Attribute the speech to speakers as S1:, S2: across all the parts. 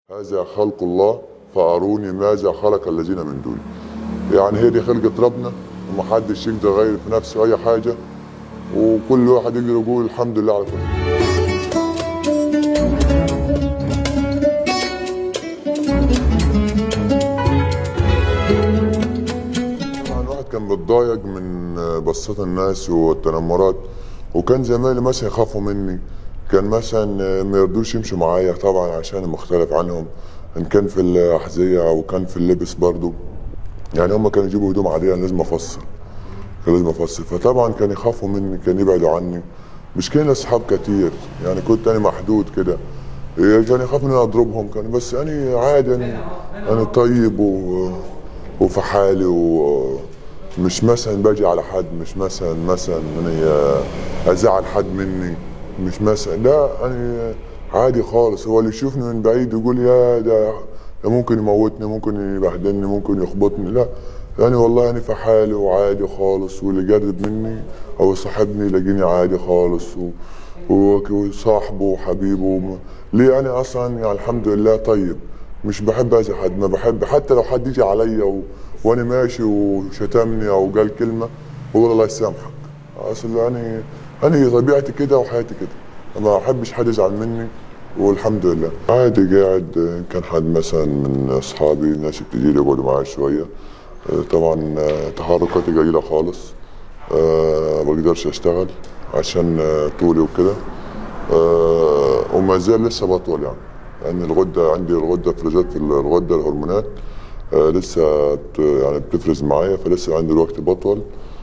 S1: هذا خلق الله فأروني ماذا خلق الذين من دونه يعني هي دي خلقة ربنا ومحدش يقدر يغير في نفسه أي حاجة وكل واحد يقدر يقول الحمد لله على كل شيء طبعا الواحد كان متضايق من بصات الناس والتنمرات وكان زمايلي مثلا يخافوا مني كان مثلا ما يرضوش يمشوا معايا طبعا عشان مختلف عنهم ان كان في الاحذيه او كان في اللبس برضو يعني هم كانوا يجيبوا هدوم عاديه أنا لازم افصل كان لازم افصل فطبعا كانوا يخافوا مني كانوا يبعدوا عني مش كان اصحاب كتير يعني كنت انا محدود كده إيه، كان يخاف ان انا اضربهم كان بس انا عادي انا انا طيب و... وفي حالي ومش مثلا باجي على حد مش مثلا مثلا اني ازعل حد مني مش مثلا لا انا عادي خالص هو اللي يشوفني من بعيد يقول يا ده ده ممكن يموتني ممكن يبهدلني ممكن يخبطني لا يعني والله انا في حالي وعادي خالص واللي جرب مني او صاحبني يلاقيني عادي خالص و... و- وصاحبه وحبيبه وم- ليه انا اصلا يعني الحمد لله طيب مش بحب اذي حد ما بحب حتى لو حد يجي عليا و... وانا ماشي وشتمني او قال كلمه بقول الله يسامحك اصل يعني انا طبيعتي كده وحياتي كده ما احبش حد يزعل مني والحمد لله عادي قاعد كان حد مثلا من اصحابي ناس بتجي لي يقعدوا معايا شويه آه، طبعا آه، تحركاتي قليله خالص آه، ما بقدرش اشتغل عشان آه، طولي وكده آه، وما زال لسه بطول يعني لان الغده عندي الغده افرازات في الغده الهرمونات آه، لسه بت- يعني بتفرز معايا فلسه عندي الوقت بطول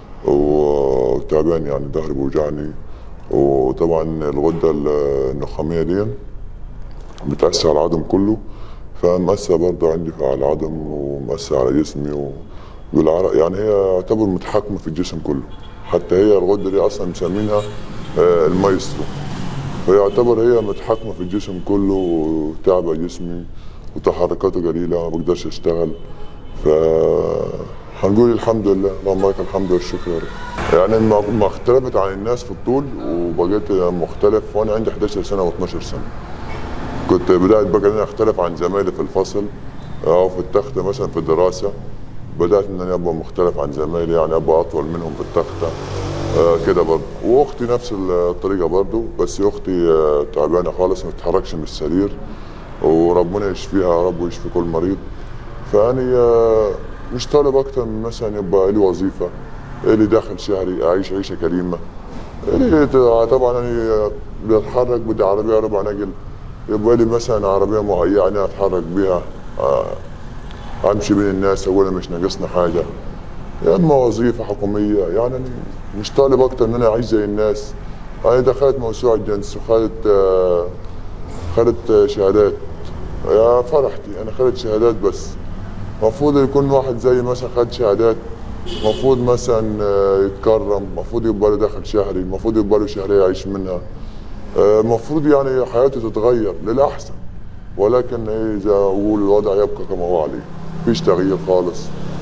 S1: و- وتعبان يعني ظهري بيوجعني وطبعا الغده النخاميه دي بتأثر على العظم كله فمأثر برضه عندي على العظم ومأثر على جسمي و... والعرق يعني هي تعتبر متحكمة في الجسم كله حتى هي الغدة دي أصلا مسمينها آه، المايسترو فيعتبر هي متحكمة في الجسم كله وتعبة جسمي وتحركاته قليلة ما بقدرش أشتغل ف هنقول الحمد لله اللهم لك الحمد والشكر يا رب يعني ما ما اختلفت عن الناس في الطول وبقيت مختلف وانا عندي 11 سنه و12 سنه كنت بدأت بقى ان انا اختلف عن زمايلي في الفصل او في التختة مثلا في الدراسة بدأت ان انا ابقى مختلف عن زمايلي يعني ابقى اطول منهم في التختة آه كده برضه واختي نفس الطريقة برضه بس اختي آه تعبانة خالص ما بتتحركش من السرير وربنا يشفيها يا رب ويشفي كل مريض فأنا آه مش طالب اكتر من مثلا يبقى لي وظيفة لي دخل شهري اعيش عيشة كريمة لي طبعا انا بتحرك بدي عربية ربع نقل يبقى لي مثلا عربيه مهيئه اتحرك بيها آه، امشي بين الناس اقول أنا مش ناقصنا حاجه يا اما وظيفه حكوميه يعني أنا مش طالب اكتر ان انا اعيش زي الناس انا دخلت موسوعه جنس وخدت آه، خدت آه، شهادات يا فرحتي انا خدت شهادات بس المفروض يكون واحد زي مثلا خد شهادات المفروض مثلا آه، يتكرم المفروض يبقى له دخل شهري المفروض يبقى له شهريه يعيش منها المفروض يعني حياته تتغير للأحسن ولكن إيه زي ما أقول الوضع يبقى كما هو عليه مفيش تغيير خالص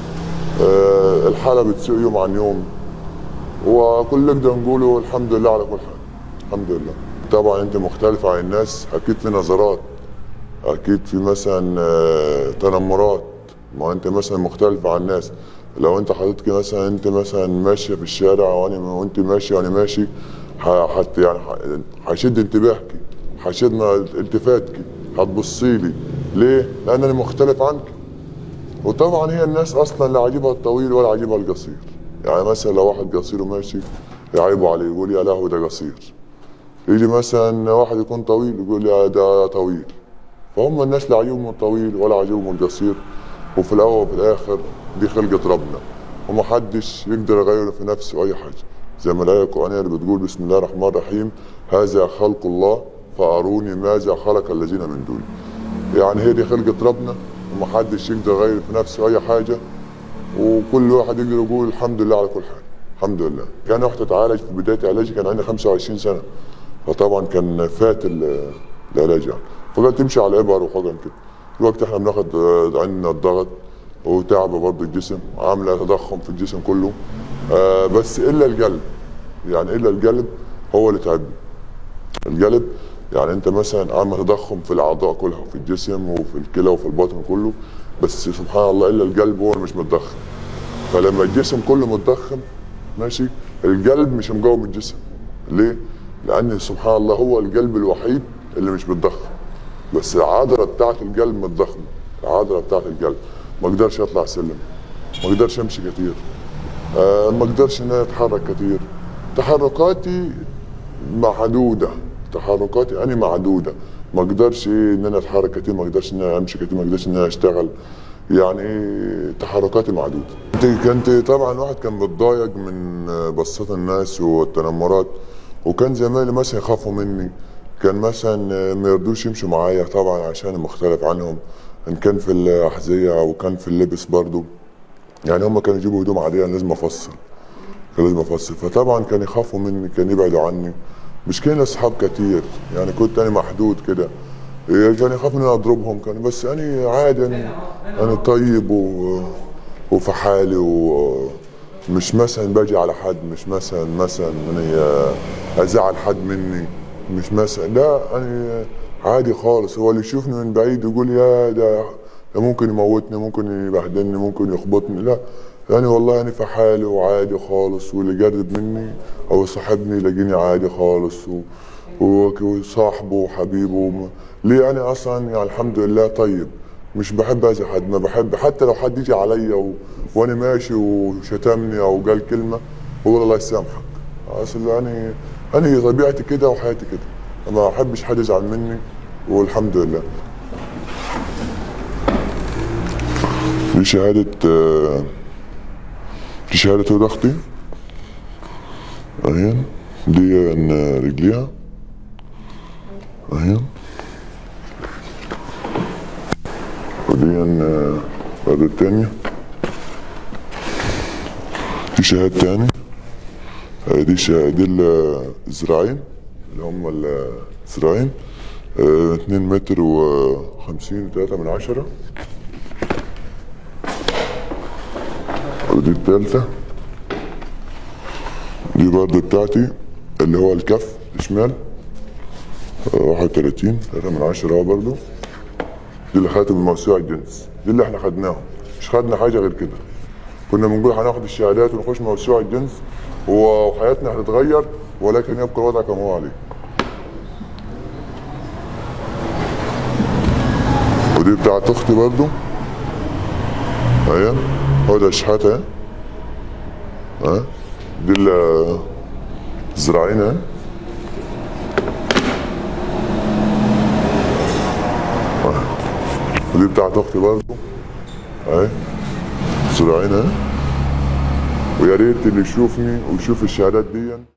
S1: آه، الحالة بتسوء يوم عن يوم وكل نقدر نقوله الحمد لله على كل حال الحمد لله طبعا انت مختلف عن الناس اكيد في نظرات اكيد في مثلا آه، تنمرات ما انت مثلا مختلف عن الناس لو انت حضرتك مثلا انت مثلا ماشيه في الشارع وانا وانت ماشي وانا ماشي ح- حت يعني ح- هيشد انتباهك هيشد التفاتك هتبصي لي ليه؟ لان انا مختلف عنك وطبعا هي الناس اصلا لا عاجبها الطويل ولا عاجبها القصير يعني مثلا لو واحد قصير وماشي يعيبوا عليه يقول يا لهوي ده قصير يجي مثلا واحد يكون طويل يقول يا ده طويل فهم الناس لا عاجبهم الطويل ولا عاجبهم القصير وفي الاول وفي الاخر دي خلقه ربنا ومحدش يقدر يغير في نفسه اي حاجه زي ما الايه القرانيه اللي بتقول بسم الله الرحمن الرحيم هذا خلق الله فاروني ماذا خلق الذين من دونه يعني هي دي خلقه ربنا ومحدش يقدر يغير في نفسه اي حاجه وكل واحد يقدر يقول الحمد لله على كل حال الحمد لله كان رحت اتعالج في بدايه علاجي كان عندي 25 سنه فطبعا كان فات ال- العلاج يعني فقلت تمشي على الابر وحقن كده دلوقتي احنا بناخد آه، عندنا الضغط وتعب برضه الجسم عامله تضخم في الجسم كله آه بس الا القلب يعني الا القلب هو اللي تعبني القلب يعني انت مثلا عامل تضخم في الاعضاء كلها وفي الجسم وفي الكلى وفي البطن كله بس سبحان الله الا القلب هو اللي مش متضخم فلما الجسم كله متضخم ماشي القلب مش مقاوم الجسم ليه؟ لان سبحان الله هو القلب الوحيد اللي مش متضخم بس العضله بتاعت القلب متضخمه العضله بتاعت القلب ما اقدرش اطلع سلم ما اقدرش امشي كتير آه ما اقدرش ان انا اتحرك كتير تحركاتي محدوده تحركاتي انا معدوده ما اقدرش إيه ان انا اتحرك كتير ما اقدرش ان انا امشي كتير ما اقدرش ان انا اشتغل يعني إيه تحركاتي معدوده كنت كنت طبعا واحد كان متضايق من بصات الناس والتنمرات وكان زمايلي مثلا يخافوا مني كان مثلا ما يرضوش يمشوا معايا طبعا عشان مختلف عنهم ان كان في الاحذيه او كان في اللبس برضو يعني هم كانوا يجيبوا هدوم عاديه أنا لازم افصل كان لازم افصل فطبعا كان يخافوا مني كان يبعدوا عني مش كان اصحاب كتير يعني كنت انا محدود كده إيه، كان يخاف ان انا اضربهم كان بس انا عادي انا انا طيب و... وفي حالي ومش مثلا باجي على حد مش مثلا مثلا اني ازعل حد مني مش مثلا لا انا عادي خالص هو اللي يشوفني من بعيد يقول يا ده ده ممكن يموتني ممكن يبهدلني ممكن يخبطني لا يعني والله انا في حالي وعادي خالص واللي جرب مني او صاحبني يلاقيني عادي خالص و... و- وصاحبه وحبيبه وم- ليه انا اصلا يعني الحمد لله طيب مش بحب اذي حد ما بحب حتى لو حد يجي عليا و... وانا ماشي وشتمني او قال كلمه بقول الله يسامحك اصل انا انا طبيعتي كده وحياتي كده ما احبش حد يزعل مني والحمد لله دي شهادة آه، دي شهادة ضغطي اهي دي إن رجليها اهي ودي إن برضه التانية دي شهادة تاني آه، دي شا... دي الذراعين اللي هم الذراعين آه، اتنين متر وخمسين وتلاتة من عشرة ودي التالتة دي برضه بتاعتي اللي هو الكف الشمال واحد وتلاتين تلاتة من عشرة اهو برضه دي اللي خدت من موسوعة الجنس دي اللي احنا خدناهم مش خدنا حاجة غير كده كنا بنقول هناخد الشهادات ونخش موسوعة الجنس وحياتنا هتتغير ولكن يبقى الوضع كما هو عليه ودي بتاعت اختي برضه اهي هو ده الشحات اهي ها دي ال- الزراعين اهي أهي. ودي بتاعت اختي برضه اهي الزراعين اهي ويا ريت اللي يشوفني ويشوف الشهادات دي